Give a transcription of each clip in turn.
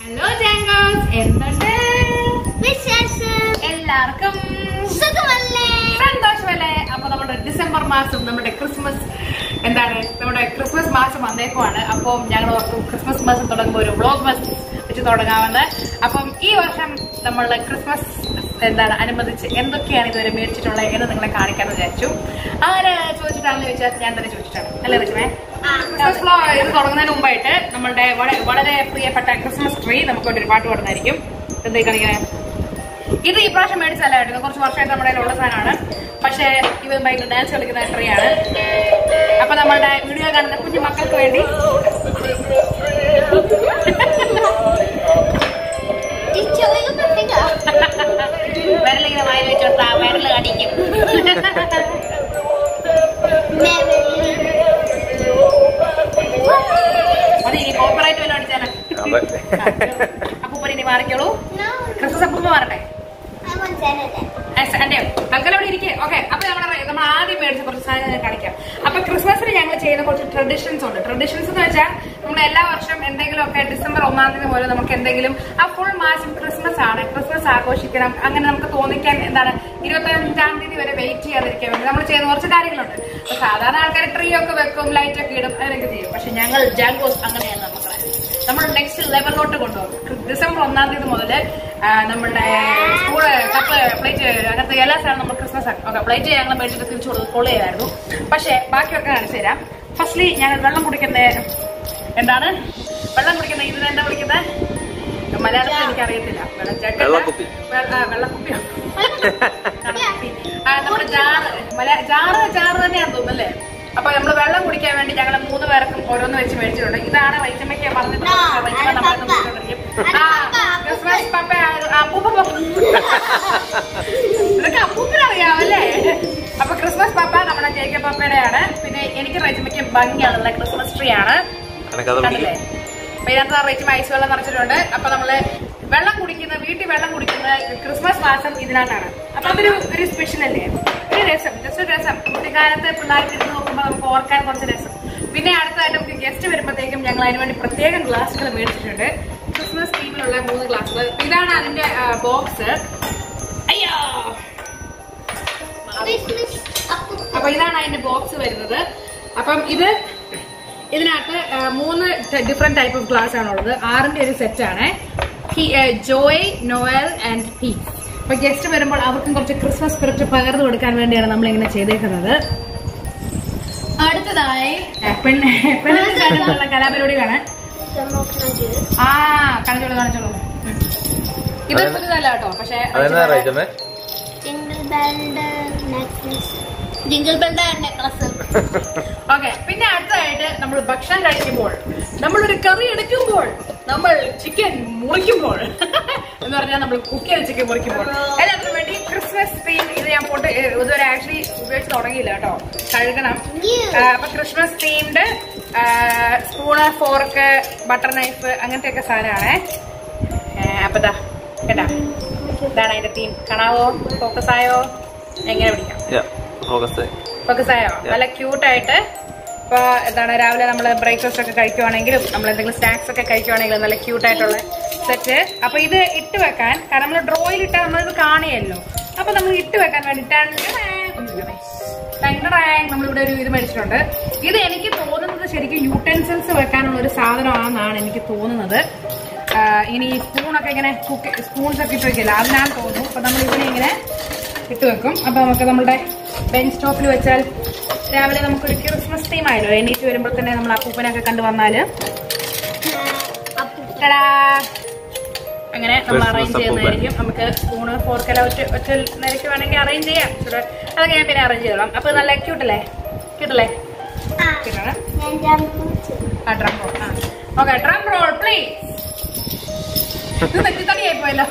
Hello ജാങ്കോസ് എന്തുണ്ട് വിശേഷം എല്ലാവർക്കും സുഖമല്ലേ സന്തോഷമല്ലേ അപ്പൊ നമ്മുടെ ഡിസംബർ മാസം നമ്മുടെ ക്രിസ്മസ് എന്താണ് നമ്മുടെ ക്രിസ്മസ് മാസം വന്നേക്കുവാണ് അപ്പം ഞങ്ങൾ ഓർത്തു ക്രിസ്മസ് മാസം തുടങ്ങുമ്പോൾ ഒരു വ്ളോഗ് ബസ് വെച്ച് തുടങ്ങാമെന്ന് അപ്പം ഈ വർഷം നമ്മളുടെ ക്രിസ്മസ് എന്താണ് അനുബന്ധിച്ച് എന്തൊക്കെയാണ് ഇതുവരെ മേടിച്ചിട്ടുള്ളത് എന്ന് നിങ്ങളെ കാണിക്കാന്ന് വിചാരിച്ചു ആര് ചോദിച്ചിട്ടാണെന്ന് ചോദിച്ചാൽ ഞാൻ തന്നെ ചോദിച്ചിട്ടാണ് അല്ലേ രചനേ ക്രിസ്മസ് ഫ്ലോ ഇത് തുടങ്ങുന്നതിന് മുമ്പായിട്ട് നമ്മളുടെ വള- വളരെ പ്രിയപ്പെട്ട ക്രിസ്മസ് ട്രീ നമുക്ക് വേണ്ടി ഒരു പാട്ട് പാടുന്നതായിരിക്കും എന്തേ കാണിക്കണേ ഇത് ഈ പ്രാവശ്യം മേടിച്ചല്ലായിരുന്നു കുറച്ച് വർഷമായിട്ട് നമ്മുടെ കയ്യിലുള്ള സാധനമാണ് പക്ഷേ ഇത് ഭയങ്കര ഡാൻസ് കളിക്കുന്ന ട്രീ ആണ് അപ്പൊ നമ്മളുടെ വീഡിയോ കാണുന്ന കുഞ്ഞു മക്കൾക്ക് വേണ്ടി വിരലിങ്ങനെ വായിൽ വെച്ചോട്ടാ വിരല് കടിക്കും അത് ഇനി കോപ്പറേറ്റ് വല്ലതും അടിച്ചാണ് അപ്പൂപ്പൻ ഇനി മാറിക്കോളൂ ക്രിസ്മസ് അപ്പൂപ്പ മാറട്ടെ എന്റെ തൽക്കാലം ഇവിടെ ഇരിക്കേ ഓക്കെ അപ്പൊ നമ്മുടെ നമ്മൾ ആദ്യം മേടിച്ച കുറച്ച് സാധനം ഞാൻ കാണിക്കാം അപ്പൊ ക്രിസ്മസിന് ഞങ്ങൾ ചെയ്യുന്ന കുറച്ച് ട്രഡീഷൻസ് ഉണ്ട് ട്രഡീഷൻസ് എന്ന് വെച്ചാൽ നമ്മൾ എല്ലാ വർഷം എന്തെങ്കിലും ഒക്കെ ഡിസംബർ ഒന്നാം തീയതി മുതൽ നമുക്ക് എന്തെങ്കിലും ആ ഫുൾ മാസം ക്രിസ്മസ് ആണ് ക്രിസ്മസ് ആഘോഷിക്കണം അങ്ങനെ നമുക്ക് തോന്നിക്കാൻ എന്താണ് ഇരുപത്തി അഞ്ചാം തീയതി വരെ വെയിറ്റ് ചെയ്യാതിരിക്കാൻ വേണ്ടി നമ്മൾ ചെയ്യുന്ന കുറച്ച് കാര്യങ്ങളുണ്ട് അപ്പൊ സാധാരണ ആൾക്കാർ ട്രീ ഒക്കെ വെക്കും ലൈറ്റ് ഒക്കെ ഇടും അങ്ങനെയൊക്കെ ചെയ്യും പക്ഷെ ഞങ്ങൾ ജാങ്കോസ് അങ്ങനെയാണ് നമ്മളെ നമ്മൾ നെക്സ്റ്റ് ലെവലിലോട്ട് കൊണ്ടുപോകും ഡിസംബർ ഒന്നാം തീയതി മുതൽ നമ്മളുടെ സ്കൂള് കപ്പ് പ്ലേറ്റ് അങ്ങനത്തെ എല്ലാ സാധനം നമ്മൾ ക്രിസ്മസ് ആക്കും ഓക്കെ പ്ലേറ്റ് ഞങ്ങൾ മേടിച്ചിട്ട് തിരിച്ചു കൊടുത്ത് കൊള്ളുകയായിരുന്നു പക്ഷേ ബാക്കിയൊക്കെ കാണിച്ചു തരാം ഫസ്റ്റ്ലി ഞങ്ങൾ വെള്ളം കുടിക്കുന്ന എന്താണ് വെള്ളം കുടിക്കുന്ന ഇതിന് എന്താ വിളിക്കുന്നത് മലയാളത്തിൽ എനിക്ക് അറിയത്തില്ല വെള്ളച്ചാട്ടം വെള്ളക്കുപ്പി. വെള്ളക്കുപ്പിയോ കടക്കുപ്പി. ആ, നമ്മുടെ ജാറ് മല- ജാറ് ജാറ് തന്നെയാന്ന് തോന്നുന്നു അല്ലേ അപ്പൊ നമ്മൾ വെള്ളം കുടിക്കാൻ വേണ്ടി ഞങ്ങൾ മൂന്ന് പേർക്കും ഓരോന്ന് വെച്ച് മേടിച്ചിട്ടുണ്ട് ഇതാണ് വൈറ്റമ്മയ്ക്ക് പറഞ്ഞിട്ട് ആ, വൈറ്റമ്മ അത് നമ്മളെ പപ്പ. കൊണ്ടുവരും. അത് ആ, പപ്പ, ക്രിസ്മസ് പപ്പ ആ, അപ്പൂപ്പ പപ്പ. ഇതൊക്കെ അപ്പൂപ്പനറിയാം അല്ലേ അപ്പൊ ക്രിസ്മസ് പപ്പ നമ്മുടെ ജേക്ക പപ്പയുടെയാണ് പിന്നെ എനിക്ക് റൈച്ചമ്മയ്ക്ക് ഭംഗിയാണുള്ള ക്രിസ്മസ് ട്രീ ആണ് എനക്കത് കണ്ടില്ലേ അപ്പൊ ഇതിനകത്ത് റേറ്റ് ഐസ് വെള്ളം നിറച്ചിട്ടുണ്ട് അപ്പൊ നമ്മള് വെള്ളം കുടിക്കുന്ന വീട്ടിൽ വെള്ളം കുടിക്കുന്ന ക്രിസ്മസ് മാസം ഇതിനകത്താണ് അപ്പൊ അതൊരു ഒരു സ്പെഷ്യൽ അല്ലേ ഒരു രസം ജസ്റ്റ് ഒരു രസം കുട്ടിക്കാലത്ത് പിള്ളേർക്ക് ഇരുന്ന് നോക്കുമ്പോൾ നമുക്ക് ഓർക്കാൻ കുറച്ച് രസം പിന്നെ അടുത്തായിട്ട് നമുക്ക് ഗസ്റ്റ് വരുമ്പോഴത്തേക്കും ഞങ്ങൾ അതിന് വേണ്ടി പ്രത്യേകം ഗ്ലാസുകൾ മേടിച്ചിട്ടുണ്ട് ക്രിസ്മസ് തീമിലുള്ള മൂന്ന് ഗ്ലാസുകൾ ഇതാണ് അതിന്റെ ബോക്സ് അയ്യോ അപ്പൊ ഇതാണ് അതിന്റെ ബോക്സ് വരുന്നത് അപ്പം ഇത് ഇതിനകത്ത് ആ, മൂന്ന് ഡിഫറെന്റ് ടൈപ്പ് ഓഫ് ഗ്ലാസ് ആണുള്ളത് ആറിന്റെ ഒരു സെറ്റ് ആണ് ജോയ് നോയൽ ആൻഡ് പീസ് അപ്പൊ ഗസ്റ്റ് വരുമ്പോൾ അവർക്കും കുറച്ച് ക്രിസ്മസ് സ്പിരിറ്റ് പകർന്നു കൊടുക്കാൻ വേണ്ടിയാണ് നമ്മൾ ഇങ്ങനെ ചെയ്തേക്കുന്നത് അടുത്തതായി ആ, പെണ്ണ് പെണ്ണിനുള്ള കലാപരിപാടികളാണ് ആ കാണിച്ചോളൂ കാണിച്ചോളൂ ഉം. ഇത് അതെന്നാ- പുതിയതല്ല കേട്ടോ പക്ഷെ അതെന്നാ റൈറ്റമ്മേ jingle belled necklace jingle belled necklace okay പിന്നെ അടുത്തതായിട്ട് നമ്മൾ ഭക്ഷണം കഴിക്കുമ്പോൾ നമ്മളൊരു കറി എടുക്കുമ്പോൾ നമ്മൾ ചിക്കൻ മുറിക്കുമ്പോൾ എന്ന് പറഞ്ഞാൽ നമ്മൾ കുക്ക് ചെയ്ത ചിക്കൻ മുറിക്കുമ്പോൾ എല്ലാത്തിനും വേണ്ടി ക്രിസ്മസ് തീം ഇത് ഞാൻ പോട്ട് ഇതുവരെ ആക്ച്വലി ഉപയോഗിച്ച് തുടങ്ങിയില്ല കേട്ടോ കഴുകണം ആ, അപ്പൊ Christmas themed spoon fork butter knife അങ്ങനത്തെ ഒക്കെ സാധനമാണേ അപ്പൊ ദാ കേട്ടാ ഇതാണ് അതിന്റെ തീം കാണാവോ ഫോക്കസ് ആയോ എങ്ങനെ പിടിക്കാം ഫോക്കസ് ഫോക്കസ് ആയോ നല്ല ക്യൂട്ടായിട്ട് ഇപ്പൊ എന്താണ് രാവിലെ നമ്മൾ ബ്രേക്ക്ഫാസ്റ്റ് ഒക്കെ കഴിക്കുവാണെങ്കിലും നമ്മൾ എന്തെങ്കിലും സ്നാക്സ് ഒക്കെ കഴിക്കുവാണെങ്കിലും നല്ല ക്യൂട്ടായിട്ടുള്ള സെറ്റ് അപ്പൊ ഇത് ഇട്ട് വെക്കാൻ കാരണം നമ്മൾ ഡ്രോയിൽ ഇട്ടാൽ നമ്മളിത് കാണുകയല്ലോ അപ്പൊ നമ്മൾ ഇട്ട് വെക്കാൻ വേണ്ടിയിട്ടാണ് നമ്മളിവിടെ ഒരു ഇത് മേടിച്ചിട്ടുണ്ട് ഇത് എനിക്ക് തോന്നുന്നത് ശരിക്കും യൂട്ടൻസിൽസ് വെക്കാനുള്ള ഒരു സാധനമാണെന്നാണ് എനിക്ക് തോന്നുന്നത് ആ, ഇനി സ്പൂണൊക്കെ ഇങ്ങനെ കുക്ക് സ്പൂൺസ് ഒക്കെ ഇട്ട് വെക്കില്ല അതിനാണ് തോന്നുന്നു അപ്പൊ നമ്മൾ ഇതിനെ ഇങ്ങനെ ഇട്ട് വെക്കും അപ്പൊ നമുക്ക് നമ്മുടെ ബെഞ്ച് ടോപ്പിൽ വെച്ചാൽ രാവിലെ നമുക്കൊരു ക്രിസ്മസ് തീം ആയല്ലോ എണീറ്റ് വരുമ്പോൾ തന്നെ നമ്മൾ അപ്പൂപ്പനൊക്കെ കണ്ടു വന്നാല് ടടാ. അങ്ങനെ നമ്മൾ Christmas അറേഞ്ച് ചെയ്യുന്നതായിരിക്കും നമുക്ക് സ്പൂണ് ഫോർക്കെല്ലാം ഒറ്റ ഒറ്റ നിരക്ക് വേണമെങ്കിൽ അറേഞ്ച് ചെയ്യാം ഇവിടെ അതൊക്കെ ഞാൻ പിന്നെ അറേഞ്ച് ചെയ്തോളാം അപ്പൊ നല്ല ക്യൂട്ടല്ലേ ക്യൂട്ടല്ലേ ക്യൂട്ടാണ് ഞാൻ ജംപ് ആ ഡ്രം റോൾ ആ ഓക്കെ ഡ്രം റോൾ പ്ലീസ് ഇത് തെറ്റിത്തടിയായി പോയല്ലോ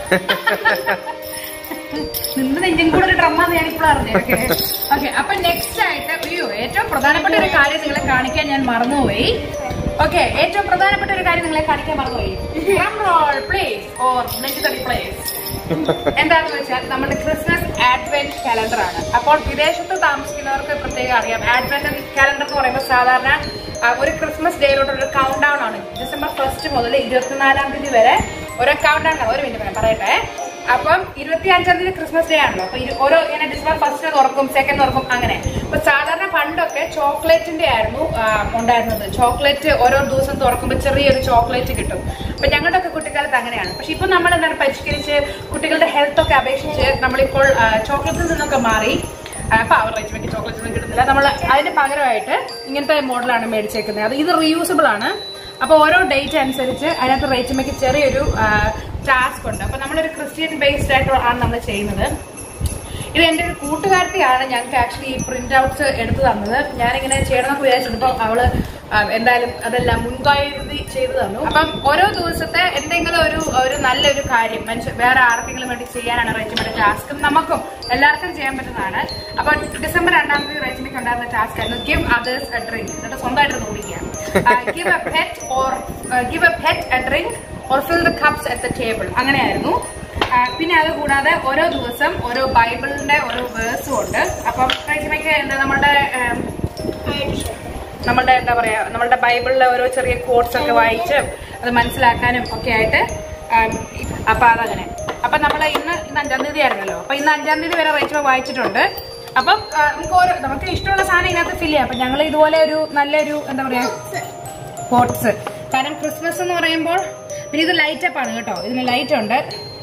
നിന്ന് നെഞ്ചും കൂടെ ഒരു ഡ്രമ്മാന്ന് ഞാൻ ഇപ്പോൾ അറിഞ്ഞു ഓക്കെ ഓക്കെ അപ്പൊ നെക്സ്റ്റ് ആയിട്ട് അയ്യോ ഏറ്റവും പ്രധാനപ്പെട്ട ഒരു കാര്യം നിങ്ങളെ കാണിക്കാൻ ഞാൻ മറന്നുപോയി ഓക്കെ ഏറ്റവും പ്രധാനപ്പെട്ട ഒരു കാര്യം നിങ്ങളെ കാണിക്കാൻ മറന്നുപോയി ഡ്രം റോൾ പ്ലീസ് ഓർ നെഞ്ചുതടി പ്ലീസ് എന്താണെന്ന് വെച്ചാൽ നമ്മുടെ ക്രിസ്മസ് ആഡ്വെന്റ് കലണ്ടർ ആണ് അപ്പോൾ വിദേശത്ത് താമസിക്കുന്നവർക്ക് പ്രത്യേകം അറിയാം ആഡ്വെന്റ് കലണ്ടർ എന്ന് പറയുമ്പോൾ സാധാരണ ആ, ഒരു ക്രിസ്മസ് ഡേയിലോട്ടുള്ള ഒരു കൗണ്ട് ഡൗൺ ആണ് ഡിസംബർ ഫസ്റ്റ് മുതൽ ഇരുപത്തിനാലാം തീയതി വരെ ഓരോ കൗണ്ട് ഡൗൺ ഒരു മിനിറ്റ് പറയട്ടെ അപ്പം ഇരുപത്തി അഞ്ചാം തീയതി ക്രിസ്മസ് ഡേ ആണല്ലോ അപ്പൊ ഇരു- ഓരോ ഇങ്ങനെ ഡിസംബർ ഫസ്റ്റ് തുറക്കും സെക്കൻഡ് തുറക്കും അങ്ങനെ അപ്പൊ സാധാരണ പണ്ടൊക്കെ ചോക്ലേറ്റിന്റെ ആയിരുന്നു ആ, ഉണ്ടായിരുന്നത് ചോക്ലേറ്റ് ഓരോ ദിവസം തുറക്കുമ്പോൾ ചെറിയൊരു ചോക്ലേറ്റ് കിട്ടും അപ്പൊ ഞങ്ങളുടെ ഒക്കെ കുട്ടിക്കാലത്ത് അങ്ങനെയാണ് പക്ഷെ ഇപ്പൊ നമ്മൾ എന്താണ് പരിഷ്കരിച്ച് കുട്ടികളുടെ ഹെൽത്ത് ഒക്കെ അപേക്ഷിച്ച് നമ്മളിപ്പോൾ ചോക്ലേറ്റിൽ നിന്നൊക്കെ മാറി അപ്പൊ അവർ റേറ്റ് വെക്കി ചോക്ലേറ്റ് ഒന്നും കിട്ടുന്നില്ല നമ്മൾ അതിന് പകരമായിട്ട് ഇങ്ങനത്തെ മോഡലാണ് മേടിച്ചേക്കുന്നത് അത് ഇത് റീയൂസബിൾ ആണ് അപ്പൊ ഓരോ ഡേറ്റ് അനുസരിച്ച് അതിനകത്ത് റേറ്റുമയ്ക്ക് ചെറിയൊരു ടാസ്ക് ഉണ്ട് അപ്പൊ നമ്മളൊരു ക്രിസ്ത്യൻ ബേസ്ഡ് ആയിട്ട് ആണ് നമ്മൾ ചെയ്യുന്നത് ഇത് എന്റെ ഒരു കൂട്ടുകാരത്തിയാണ് ഞങ്ങൾക്ക് ആക്ച്വലി ഈ പ്രിന്റ് ഔട്ട്സ് എടുത്തു തന്നത് ഞാനിങ്ങനെ ചെയ്യണമെന്ന് വിചാരിച്ചപ്പോ അവള് ആ, എന്തായാലും അതെല്ലാം മുൻകരുതി ചെയ്തു തന്നു അപ്പം ഓരോ ദിവസത്തെ എന്തെങ്കിലും ഒരു ഒരു നല്ലൊരു കാര്യം മനുഷ്യ വേറെ ആർക്കെങ്കിലും വേണ്ടി ചെയ്യാനാണ് റേച്ചിമിന്റെ ടാസ്ക് നമുക്കും എല്ലാവർക്കും ചെയ്യാൻ പറ്റുന്നതാണ് അപ്പൊ ഡിസംബർ രണ്ടാം തീയതി റേച്ചിമിക്ക് ഉണ്ടായിരുന്ന ടാസ്ക് ആയിരുന്നു ഗിവ് അതേഴ്സ് എ ഡ്രിങ്ക് എന്നിട്ട് സ്വന്തമായിട്ട് നോക്കിക്കുക give a pet or give a pet a drink or fill the cups at the table അങ്ങനെയായിരുന്നു ആ, പിന്നെ അത് കൂടാതെ ഓരോ ദിവസം ഓരോ ബൈബിളിന്റെ ഓരോ വേഴ്സും ഉണ്ട് അപ്പം റേച്ചിമയ്ക്ക് എന്താ നമ്മുടെ ഏം, നമ്മളുടെ എന്താ പറയാ നമ്മളുടെ ബൈബിളിലെ ഓരോ ചെറിയ കോഡ്സ് ഒക്കെ വായിച്ച് അത് മനസ്സിലാക്കാനും ഒക്കെ ആയിട്ട് ആം, ഇ- അപ്പൊ അതങ്ങനെ അപ്പൊ നമ്മൾ ഇന്ന് ഇന്ന് അഞ്ചാം തീയതി ആയിരുന്നല്ലോ അപ്പൊ ഇന്ന് അഞ്ചാം തീയതി വരെ റേച്ചോ വായിച്ചിട്ടുണ്ട് അപ്പം ആ, നമുക്ക് ഓരോ നമുക്ക് ഇഷ്ടമുള്ള സാധനം ഇതിനകത്ത് ഫില്ല് ചെയ്യാം അപ്പൊ ഞങ്ങൾ ഇതുപോലെ ഒരു നല്ലൊരു എന്താ പറയാ പോട്ട്സ് കാരണം ക്രിസ്മസ് എന്ന് പറയുമ്പോൾ പിന്നെ ഇത് ലൈറ്റ് അപ്പ് ആണ് കേട്ടോ ഇതിന് ലൈറ്റ് ഉണ്ട്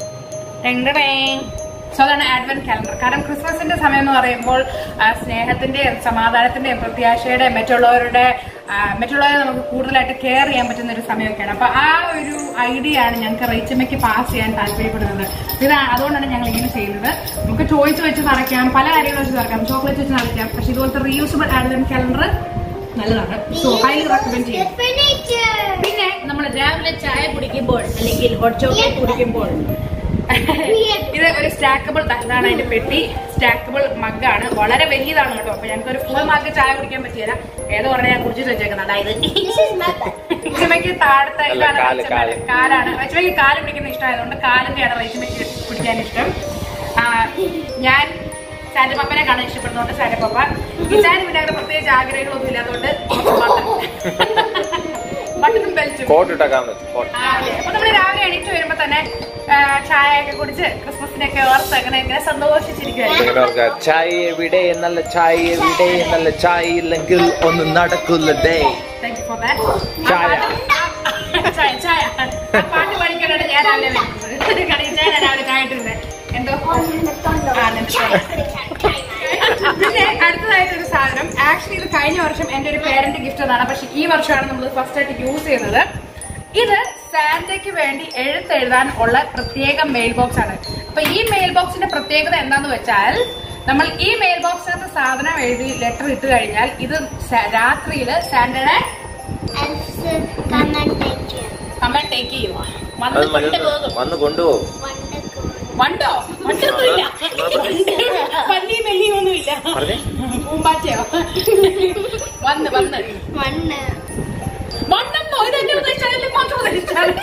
സോ അതാണ് ആഡ്വന്റ് കാലണ്ടർ കാരണം ക്രിസ്മസിന്റെ സമയം എന്ന് പറയുമ്പോൾ ആ, സ്നേഹത്തിന്റെയും സമാധാനത്തിന്റെയും പ്രത്യാശയുടെയും മറ്റുള്ളവരുടെ ആ, മറ്റുള്ളവരെ നമുക്ക് കൂടുതലായിട്ട് കെയർ ചെയ്യാൻ പറ്റുന്ന ഒരു സമയമൊക്കെയാണ് അപ്പൊ ആ ഒരു ഐഡിയ ആണ് ഞങ്ങൾക്ക് റേച്ചമ്മയ്ക്ക് പാസ് ചെയ്യാൻ താല്പര്യപ്പെടുന്നത് ഇത് അതുകൊണ്ടാണ് ഞങ്ങൾ ഇങ്ങനെ ചെയ്യുന്നത് നമുക്ക് ചോയ്സ് വെച്ച് നിറയ്ക്കാം പല കാര്യങ്ങൾ വെച്ച് നിറയ്ക്കാം ചോക്ലേറ്റ് വെച്ച് നിറയ്ക്കാം പക്ഷെ ഇതുപോലത്തെ റീയൂസബിൾ ആഡ്വന്റ് കാലണ്ടർ നല്ലതാണ് സോ ഹൈലി റെക്കമെൻഡ് ചെയ്യും Furniture. പിന്നെ നമ്മൾ രാവിലെ ചായ കുടിക്കുമ്പോൾ അല്ലെങ്കിൽ ഹോട്ട് ചോക്ലേറ്റ് കുടിക്കുമ്പോൾ ഇത് ഒരു സ്റ്റാക്കബിൾ ഇതാണ് അതിന്റെ പെട്ടി സ്റ്റാക്കബിൾ മഗ്ഗാണ് വളരെ വലിയതാണ് കേട്ടോ അപ്പൊ ഞങ്ങൾക്ക് ഒരു ഫുൾ മഗ് ചായ കുടിക്കാൻ പറ്റിയില്ല ഏതോ പറഞ്ഞാൽ ഞാൻ കുടിച്ചിട്ട് വെച്ചേക്കുന്നത് അതായത് This is my bag. റേച്ചമ്മയ്ക്ക് താഴത്തെ അല്ല, ഇതാണ് കാല്, റേച്ചമ്മയുടെ. കാല്. കാലാണ് റേച്ചമ്മയ്ക്ക് കാല് പിടിക്കുന്ന ഇഷ്ടമായതുകൊണ്ട് കാലിന്റെയാണ് റേച്ചമ്മയ്ക്ക് പിടിക്കാൻ ഇഷ്ടം ആ, ഞാൻ സാൻഡ പപ്പനെ കാണാൻ ഇഷ്ടപ്പെടുന്നതുകൊണ്ട് സാൻഡ പപ്പ ഗിറ്റാനും പിന്നെ അങ്ങനെ പ്രത്യേകിച്ച് ആഗ്രഹങ്ങളൊന്നും ഇല്ലാത്തതുകൊണ്ട് ബട്ടണും ബെൽറ്റും കോട്ട് ഇട്ടേക്കാൻ പറ്റും കോട്ട് ആ, അതെ. അപ്പൊ നമ്മള് രാവിലെ എണീറ്റ് വരുമ്പോ തന്നെ ആ, ചായയൊക്കെ കുടിച്ച് ക്രിസ്മസിനൊക്കെ ഓർത്ത് അങ്ങനെ ഇങ്ങനെ സന്തോഷിച്ചിരിക്കുവായിരുന്നു ഇങ്ങനെ ഓർക്കുക, ചായ എവിടെ നല്ല ചായ എവിടെ നല്ല ചായ ഇല്ലെങ്കിൽ ഒന്നും നടക്കില്ല day thank you for that ചായ. ചായ ചായ ആ പാട്ട് പഠിക്കാനാണ് ഞാൻ രാവിലെ വരുന്നത് കടയിൽ ചായ രാവിലെ ചായട്ടുണ്ട് എന്തോ ആ, നെത്തോണ്ട്. പിന്നെ അടുത്തതായിട്ട് ഒരു സാധനം ആക്ച്വലി ഇത് കഴിഞ്ഞ വർഷം എന്റെ ഒരു പേരന്റ് ഗിഫ്റ്റ് എന്നാണ് പക്ഷെ ഈ വർഷമാണ് നമ്മൾ ഫസ്റ്റ് ആയിട്ട് യൂസ് ചെയ്യുന്നത് ഇത് സാന്റയ്ക്ക് വേണ്ടി എഴുത്തെഴുതാൻ ഉള്ള പ്രത്യേക മെയിൽ ബോക്സ് ആണ് അപ്പൊ ഈ മെയിൽ ബോക്സിന്റെ പ്രത്യേകത എന്താന്ന് വെച്ചാൽ നമ്മൾ ഈ മെയിൽ ബോക്സിനകത്ത് സാധനം എഴുതി ലെറ്റർ ഇട്ട് കഴിഞ്ഞാൽ ഇത് രാത്രിയിൽ സാന്റയുടെ And so, come and take you. അമ്മ ടേക്ക് ചെയ്യുമോ അത് വന്ന് മതി കൊണ്ടുപോകും വന്ന് കൊണ്ടുപോകും Wonderful. വണ്ടോ വണ്ടൊന്നുമില്ല പല്ലിയും മെല്ലിയും ഒന്നുമില്ല പറഞ്ഞേ പൂമ്പാറ്റയോ വന്ന് വന്ന് Wonder. വണ്ണെന്നോ ഇതെന്നെ ഉദ്ദേശിച്ചാൽ മാത്രം ഉദ്ദേശിച്ചാൽ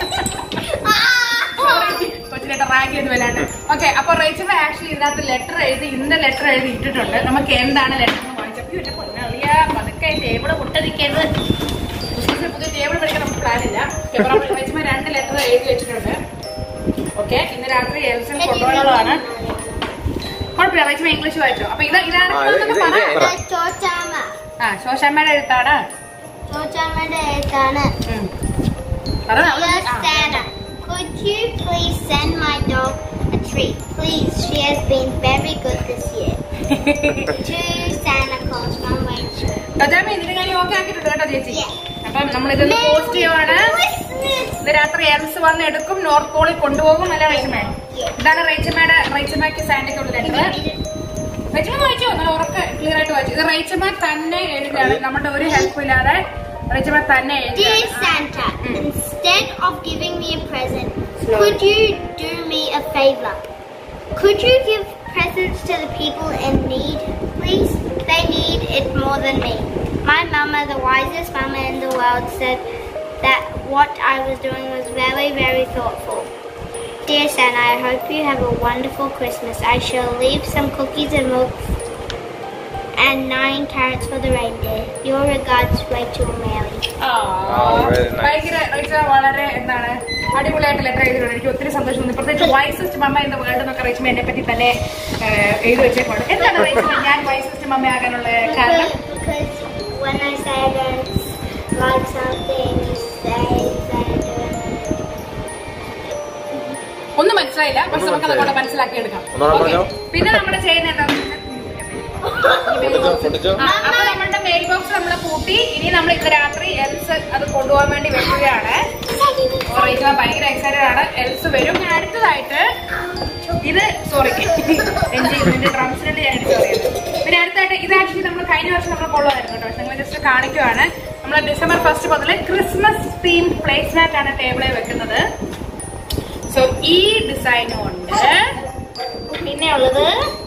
കൊച്ചിലേട്ട റാഗ് ചെയ്ത് വരാണ്ട് ഓക്കെ അപ്പൊ റേച്ചൽ ആക്ച്വലി ഇതിനകത്ത് ലെറ്റർ എഴുതി ഇന്ന ലെറ്റർ എഴുതി ഇട്ടിട്ടുണ്ട് നമുക്ക് എന്താണ് ലെറ്റർ എന്ന് വായിച്ചപ്പോൾ എന്റെ പൊന്നറിയാ പതുക്കെ ടേബിള് പൊട്ടതിക്കേണ്ടത് ക്രിസ്മസിന് പുതിയ ടേബിൾ പഠിക്കാൻ നമുക്ക് പ്ലാൻ ഇല്ല റേച്ചമ്മ രണ്ട് ലെറ്റർ എഴുതി വെച്ചിട്ടുണ്ട് ഓക്കെ ഇന്ന് രാത്രി എൽസൺ കൊണ്ടുപോകാനുള്ളതാണ് കുഴപ്പമില്ല റേച്ചമ്മ ഇംഗ്ലീഷ് വായിച്ചോ അപ്പൊ ഇത് ഇതാണ് ആ, ഇത് ഇത് പറ. ഇത് That's Georgiana. ആ ശോശമ്മയുടെ എഴുത്താണ് Georgiana എഴുത്താണ്. ഉം. പറഞ്ഞോ. Dear ആ. Santa, could you please send my dog a treat? Please, she has been very good this year. to Santa Claus from Rachel. അതാമേ ഇതിന്റെ കാര്യം ഓക്കെ ആക്കിയിട്ടുണ്ട് കേട്ടോ ചേച്ചി Yeah. അപ്പം നമ്മൾ ഇതൊന്ന് പോസ്റ്റ് ചെയ്യുവാണ് Christmas! ഇത് രാത്രി എൽസ് വന്ന് എടുക്കും നോർത്ത് പോളിൽ കൊണ്ടുപോകും അല്ല റേച്ചമ്മേ ഇതാണ് റേച്ചമ്മയുടെ റേച്ചമ്മയ്ക്ക് സാൻഡയ്ക്കുള്ള ലെറ്റർ റേച്ചമ്മ വായിച്ചോ നല്ല ഉറക്കെ ക്ലിയർ ആയിട്ട് വായിച്ചു ഇത് റേച്ചമ്മ തന്നെ എഴുതിയാണ് നമ്മുടെ ഒരു ഹെൽപ്പ് ഇല്ലാതെ റേച്ചമ്മ തന്നെ Dear എഴുതിയാണ് Santa, instead of giving me a present, could you do me a favor? Could you give presents to the people in need, please? They need it more than me. My mama, the wisest mama in the world, said that what I was doing was very, very thoughtful. Dear Santa, I hope you have a wonderful Christmas. I shall leave some cookies and milk and nine carrots for the reindeer. Your regards, Rachel Mary. ആ, very nice. ഭയങ്കര റീച്ച വളരെ എന്താണ് അടിപൊളിയായിട്ട് letter എഴുതിയിട്ടുണ്ട് എനിക്ക് ഒത്തിരി സന്തോഷം തോന്നി പ്രത്യേകിച്ച് വൈസസ്റ്റ് മമ്മ എന്ന വേർഡ് എന്നൊക്കെ റേച്ചുമ എന്നെ പറ്റി തന്നെ ഏഹ്, എഴുതി വെച്ചേക്കാണ് എന്താണ് റേച്ചുമ ഞാൻ വൈസസ്റ്റ് മമ്മ ആകാനുള്ള കാരണം Because when I say I don't like something, you say that I do it. ഒന്നും മനസ്സിലായില്ല പക്ഷെ ഒന്നും നമുക്ക് അതുകൊണ്ട് മനസ്സിലായില്ല. മനസ്സിലാക്കി എടുക്കാം ഒന്നുകൂടെ Okay. പറഞ്ഞോ. പിന്നെ നമ്മൾ ചെയ്യുന്ന എന്താ പൊട്ടിച്ചോ, പൊട്ടിച്ചോ. ആ, അപ്പൊ നമ്മളുടെ മെയിൽ ബോക്സ് നമ്മൾ പൂട്ടി ഇനി നമ്മൾ ഇന്ന് രാത്രി എൽസ് അത് കൊണ്ടുപോകാൻ വേണ്ടി വെക്കുകയാണ് റേച്ചൽ ഭയങ്കര എക്സൈറ്റഡ് ആണ് എൽസ് വരും പിന്നെ അടുത്തതായിട്ട് ഇത് സോറി എന്റെ ഡ്രംസിനുണ്ട് ഞാൻ എടുത്ത് പറയുന്നത് പിന്നെ അടുത്തായിട്ട് ഇത് ആക്ച്വലി നമ്മൾ കഴിഞ്ഞ വർഷം നമ്മൾ കൊള്ളുമായിരുന്നു കേട്ടോ പക്ഷെ നിങ്ങൾ ജസ്റ്റ് കാണിക്കുവാണ് നമ്മൾ ഡിസംബർ ഫസ്റ്റ് മുതൽ ക്രിസ്മസ് തീം പ്ലേസ്മാറ്റ് ആണ് ടേബിളിൽ വെക്കുന്നത് സോ ഈ ഡിസൈനും ഉണ്ട് പിന്നെ ഉള്ളത്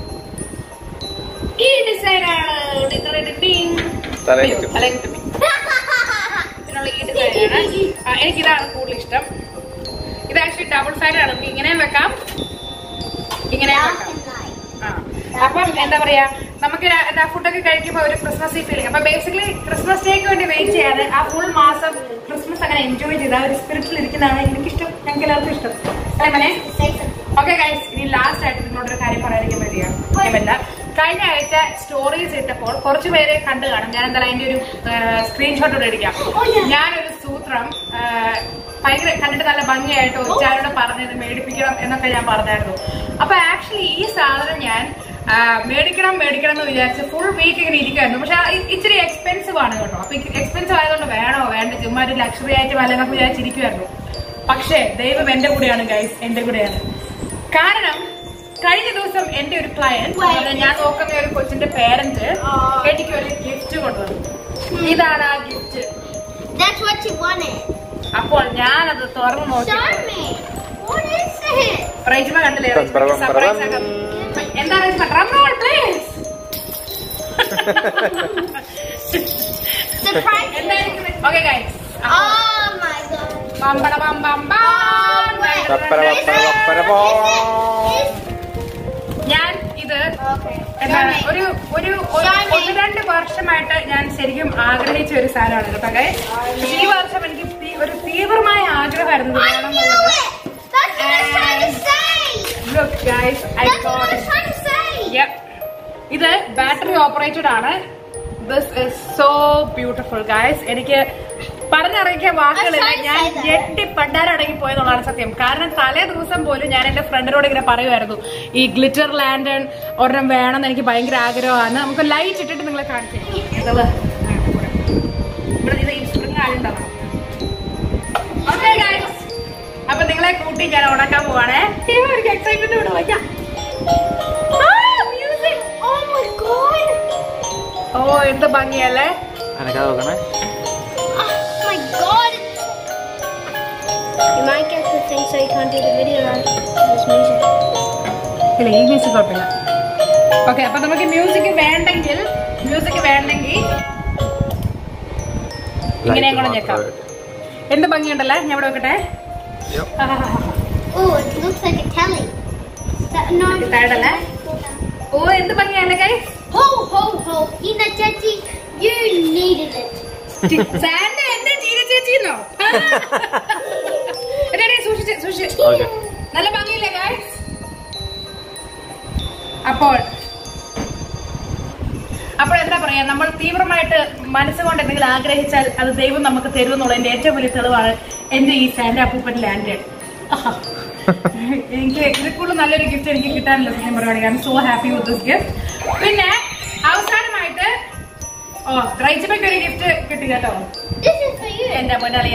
ഈ ഡിസൈൻ ആണ് തലയിൽ കിട്ടും. ഇതിനുള്ള ഈ ഡിസൈനാണ് എനിക്കിതാണ് കൂടുതൽ ഇഷ്ടം ഇത് ആക്ച്വലി ഡബിൾ സൈഡ് ആണ് നമുക്ക് ഇങ്ങനെയും വെക്കാം ഇങ്ങനെയും Dark വെക്കാം and light. ആ. അപ്പം എന്താ പറയാ നമുക്ക് ര- എന്താ ഫുഡൊക്കെ കഴിക്കുമ്പോൾ ഒരു ക്രിസ്മസ് ഫീലിംഗ് അപ്പൊ ബേസിക്കലി ക്രിസ്മസ് ഡേക്ക് വേണ്ടി വെയിറ്റ് ചെയ്യാതെ ആ ഫുൾ മാസം ക്രിസ്മസ് അങ്ങനെ എൻജോയ് ചെയ്ത് ആ ഒരു സ്പിരിറ്റിൽ ഇരിക്കുന്നതാണ് എനിക്കിഷ്ടം ഞങ്ങൾക്ക് എല്ലാവർക്കും ഇഷ്ടം അല്ലേ മനെ Say something. ഓക്കെ ഗൈസ് ഇനി ലാസ്റ്റ് ആയിട്ട് നിങ്ങളോടൊരു കാര്യം പറയാതിരിക്കാൻ വേണ്ടിയാണ് പറ്റില്ല കഴിഞ്ഞ ആഴ്ച സ്റ്റോറീസ് ഇട്ടപ്പോൾ കുറച്ച് പേര് കണ്ടു കാണും ഞാൻ എന്തായാലും അതിന്റെ ഒരു സ്ക്രീൻഷോട്ട് ഇവിടെ എടുക്കാം ഞാനൊരു സൂത്രം ആ, ഭയങ്കര കണ്ടിട്ട് നല്ല ഭംഗിയായിട്ട് ഒച്ചാരോട് പറഞ്ഞത് മേടിപ്പിക്കണം എന്നൊക്കെ ഞാൻ പറഞ്ഞായിരുന്നു അപ്പൊ ആക്ച്വലി ഈ സാധനം ഞാൻ ആ, മേടിക്കണം മേടിക്കണം എന്ന് വിചാരിച്ച് ഫുൾ വീക്ക് ഇങ്ങനെ ഇരിക്കുമായിരുന്നു പക്ഷെ ആ, ഇ- ഇച്ചിരി എക്സ്പെൻസീവ് ആണ് കേട്ടോ അപ്പൊ എക്സ്പെൻസീവ് ആയതുകൊണ്ട് വേണോ വേണ്ട ചുമ്മാ ഒരു ലക്ഷറി ആയിട്ട് വല്ലതൊക്കെ വിചാരിച്ചിരിക്കുമായിരുന്നു പക്ഷേ ദൈവം എന്റെ കൂടെയാണ് ഗൈസ് എന്റെ കൂടെയാണ് കാരണം കഴിഞ്ഞ ദിവസം എന്റെ ഒരു ക്ലയന്റ് ഞാൻ നോക്കുന്ന ഒരു കൊച്ചിന്റെ പേരന്റ് എനിക്ക് ഒരു ഗിഫ്റ്റ് കൊണ്ടുവന്നു ഇതാണ് ആ gift That's what you wanted. അപ്പോൾ ഞാനത് തുറന്നു നോക്കി Show me. What is it? റേജ്മ കണ്ടില്ലേ പം, പം, പം, സർപ്രൈസ് പം. ആക്കാം എന്താ റേജ്മ ഡ്രം റോൾ പ്ലീസ് Surprise. എന്തായിരിക്കും okay guys Oh my god. പമ്പട പം പം പം. പപ്പര പപ്പര പപ്പര പോ. ഞാൻ ഇത് Okay. എന്താണ് ഒരു ഒരു ഒരു- ഒന്ന് രണ്ട് വർഷമായിട്ട് ഞാൻ ശരിക്കും ആഗ്രഹിച്ച ഒരു സാധനമാണ് കേട്ടോ guys. ഈ വർഷം എനിക്ക് തീ- ഒരു തീവ്രമായ ആഗ്രഹമായിരുന്നു ഇത് I വേണം knew എന്നുള്ളത്. it. That's what I was trying to say. Look, guys, I That's what got I was it. trying to say. Yep. ഇത് ബാറ്ററി ഓപ്പറേറ്റഡ് ആണ് this is so beautiful guys എനിക്ക് പറഞ്ഞറിയിക്കാൻ വാക്കുകളില്ല ഞാൻ ഞെട്ടി പണ്ടാരടങ്ങി പോയെന്നുള്ളതാണ് സത്യം കാരണം തലേ ദിവസം പോലും ഞാൻ എന്റെ ഫ്രണ്ടിനോട് ഇങ്ങനെ പറയുമായിരുന്നു ഈ ഗ്ലിറ്റർ ലാൻഡൺ ഒരെണ്ണം വേണമെന്ന് എനിക്ക് ഭയങ്കര ആഗ്രഹമാണ് നമുക്ക് ലൈറ്റ് ഇട്ടിട്ട് നിങ്ങളെ കാണിച്ചു ഇവിടെ ഇത് ഈ സ്പ്രിങ് ആളുണ്ടാവണം ഓക്കെ ഗായ്സ് അപ്പൊ നിങ്ങളെ കൂട്ടി ഞാൻ ഉണക്കാൻ പോവാണേ എനിക്ക് എക്സൈറ്റ്മെന്റ് ഇവിടെ വയ്ക്കാം മ്യൂസിക് Oh my god. ഓ എന്ത് ഭംഗിയല്ലേ അനക്കാതെ നോക്കണേ Oh my god. You might get the thing so you can't do the video on this music. ഇല്ല ഈ മ്യൂസിക് കുഴപ്പമില്ല ഓക്കെ അപ്പൊ നമുക്ക് മ്യൂസിക് വേണ്ടെങ്കിൽ മ്യൂസിക് വേണ്ടെങ്കിൽ ഇങ്ങനെയും കൂടെ ഞെക്കാം എന്ത് ഭംഗിയുണ്ടല്ലേ ഞാൻ ഇവിടെ വെക്കട്ടെ Oh, it looks like a telly. That, no, Is that a lamp? ഓ എന്ത് ഭംഗിയല്ലേ കൈ Ho, ho, ho. Ina Chachi, you needed it. Santa എന്റെ ജീര ചേച്ചിന്നോ സൂക്ഷിച്ച് സൂക്ഷിച്ച് ഓക്കെ നല്ല ഭംഗിയില്ലേ ഗായ്സ് അപ്പോൾ അപ്പോൾ എന്താ പറയാ നമ്മൾ തീവ്രമായിട്ട് മനസ്സുകൊണ്ട് എന്തെങ്കിലും ആഗ്രഹിച്ചാൽ അത് ദൈവം നമുക്ക് തരും എന്നുള്ളതിന്റെ ഏറ്റവും വലിയ തെളിവാണ് എന്റെ ഈ സാൻഡ് അപ്പൂപ്പൻ ലാൻഡ് എനിക്ക് ഇതിൽ കൂടുതൽ നല്ലൊരു ഗിഫ്റ്റ് എനിക്ക് കിട്ടാനില്ല സത്യം പറയുകയാണെങ്കിൽ I'm so happy with this gift പിന്നെ അവസാനമായിട്ട് ഓ റൈച്ചപ്പയ്ക്ക് ഒരു ഗിഫ്റ്റ് കിട്ടി കേട്ടോ This is for you. എന്റെ പൊന്നറിയ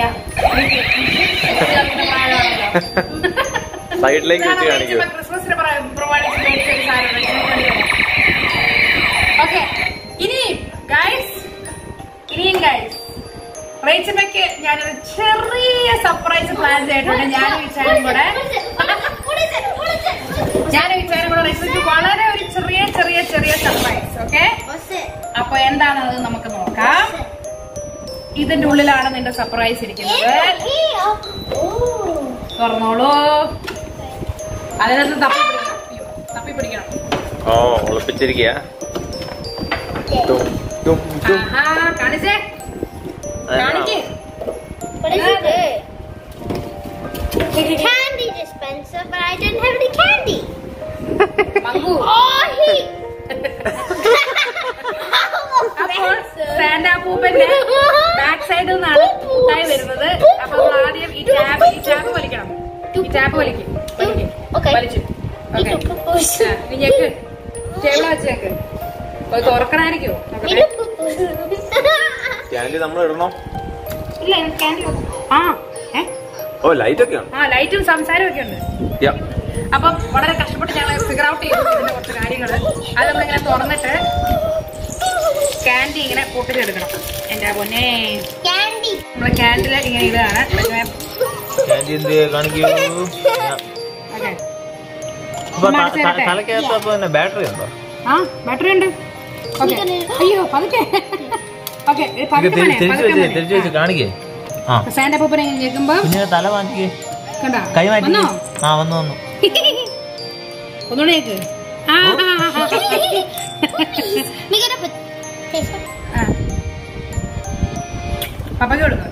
സൈഡിലേക്ക് വെച്ച് കാണിക്കൂ ക്രിസ്മസിന് പ്രമാണിച്ച് മേടിച്ച ഒരു സാധനം ഓക്കെ ഇനിയും ഗൈസ് ഇനിയും ഗൈസ് റേച്ചമ്മയ്ക്ക് ഞാനൊരു ചെറിയ സർപ്രൈസ് പ്ലാൻ ചെയ്തിട്ടുണ്ട് ഞാൻ വിചാരം കൂടെ What is it? What is it? What is it? ഞാൻ വിചാരം കൂടെ റേച്ചമ്മയ്ക്ക് വളരെ ഒരു ചെറിയ ചെറിയ ചെറിയ സർപ്രൈസ് ഓക്കെ What's it? അപ്പൊ എന്താണെന്നത് നമുക്ക് നോക്കാം ഇതിന്റെ ഉള്ളിലാണ് നിന്റെ സർപ്രൈസ് ഇരിക്കുന്നത് In here. Oh. തുറന്നോളൂ അതിനകത്ത് തപ്പി പിടിക്കണം അയ്യോ, തപ്പി പിടിക്കണം ഓ ഒളിപ്പിച്ചിരിക്കുക തും, തും, തും. ആഹാ, കാണിച്ചേ കാണിക്ക് What is it? It's a candy dispenser, but I don't have any candy. മങ്കു Oh, he. അപ്പോൾ സാന്റാപ്പൂപ്പന്റെ ബാക്ക് സൈഡിൽ നിന്നാണ് മുട്ടായി വരുന്നത് അപ്പൊ നമ്മൾ ആദ്യം ഈ ടാപ്പ് ഈ ടാപ്പ് വലിക്കണം ഈ ടാപ്പ് വലിക്കും വലിക്കും Okay. വലിച്ചു ഓക്കെ നീ ഞെക്ക് ടേബിള വെച്ച് ഞെക്ക് അത് തുറക്കണായിരിക്കുമോ നോക്കട്ടെ ക്യാൻഡി നമ്മൾ ഇടണോ ഇല്ല എനിക്ക് candy കൊടു. ആ ഏ ഓ ലൈറ്റ് ഒക്കെ ഉണ്ട് ആ ലൈറ്റും സംസാരവും ഒക്കെ ഉണ്ട് യാ. അപ്പം വളരെ കഷ്ടപ്പെട്ട് ഞങ്ങൾ ഫിഗർ ഔട്ട് ചെയ്തു ഇതിന്റെ കുറച്ച് കാര്യങ്ങൾ അത് നമ്മളിങ്ങനെ തുറന്നിട്ട് ക്യാൻഡി ഇങ്ങനെ പൊട്ടിച്ചെടുക്കണം എന്റെ പൊന്നെ candy. നമ്മള് ക്യാൻഡിൽ ഇങ്ങനെ ഇടുകയാണ് ക്യാൻഡി എന്ത് കാണിക്കൂ ഓക്കെ അപ്പൊ ഉമ്മ അടിച്ച് തരട്ടെ? തലക്കകത്ത് അപ്പൊ തന്നെ ബാറ്ററി ഉണ്ടോ ആ ബാറ്ററി ഉണ്ട് ഓക്കെ അയ്യോ പതുക്കെ ഓക്കെ ഇത് പതുക്കെ തിരി- മനെ, തിരിച്ച് പതുക്കെ വെച്ച് മനെ. തിരിച്ച് വെച്ച് കാണിക്കേ ആ സാന്റ പൂപ്പനെ ഇങ്ങനെ ഞെക്കുമ്പോ കുഞ്ഞിനെ തല മാറ്റിക്കേ കണ്ടോ കൈ മാറ്റി വന്നോ ആ വന്നു വന്നു ഒന്നുകൂടെ ഞെക്ക് ആ ആ, ആ, ആ. We gotta put. Taste it. ആ. പപ്പയ്ക്ക് കൊടുക്കും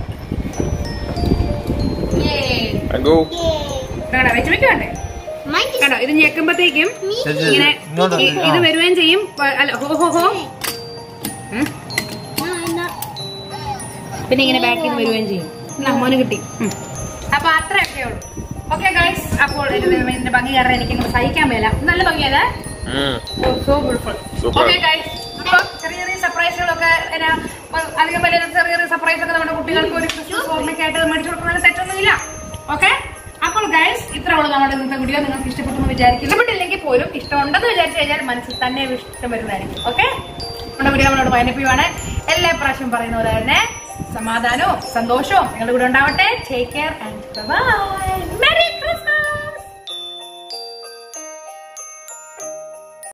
അങ്കോ കണ്ടോ വെച്ച് വെക്കണ്ടേ Mine is. കണ്ടോ ഇത് ഞെക്കുമ്പത്തേക്കും Me. ഇത് ഇത് ഇങ്ങനെ ഇങ്ങോട്ട് ഇ- ഇത് ആ. വരുകയും ചെയ്യും പ- അല്ല ഹോ ഹോ ഹോ ഉം. No, I'm not. പിന്നെ ഇങ്ങനെ ബാക്കിൽ നിന്ന് വരികയും ചെയ്യും നമ്മോന് കിട്ടി ഉം. അപ്പൊ അത്രയൊക്കെ ഉള്ളൂ ഓക്കെ ഗൈസ് അപ്പോൾ ഇത് ഇതിന്റെ ഭംഗി കാരണം എനിക്ക് ഇങ്ങോട്ട് സഹിക്കാൻ മേല നല്ല ഭംഗിയല്ലേ so beautiful Super. Okay guys അപ്പൊ ചെറിയ ചെറിയ സർപ്രൈസുകളൊക്കെ എന്നാ ഇപ്പൊ അധികം വലിയ ചെറിയ ചെറിയ സർപ്രൈസ് ഒക്കെ നമ്മുടെ കുട്ടികൾക്ക് ഒരു ക്രിസ്മസ് ഓർമ്മയ്ക്കായിട്ട് മേടിച്ചു കൊടുക്കുന്ന തെറ്റൊന്നുമില്ല ഓക്കെ അപ്പോൾ ഗൈസ് ഇത്ര ഉള്ളൂ നമ്മുടെ ഇന്നത്തെ വീഡിയോ നിങ്ങൾക്ക് ഇഷ്ടപ്പെട്ടെന്ന് വിചാരിക്കും ഇഷ്ടപ്പെട്ടില്ലെങ്കിൽ പോലും ഇഷ്ടമുണ്ടെന്ന് വിചാരിച്ചു കഴിഞ്ഞാൽ മനസ്സിൽ തന്നെ ഇഷ്ടം വരുന്നതായിരിക്കും ഓക്കെ നമ്മുടെ വീഡിയോ നമ്മളോട് വൈനപ്പിയുമാണ് എല്ലാ പ്രാവശ്യം പറയുന്ന പോലെ തന്നെ സമാധാനവും സന്തോഷവും നിങ്ങളുടെ കൂടെ ഉണ്ടാവട്ടെ ടേക്ക് കെയർ ആൻഡ് ബൈ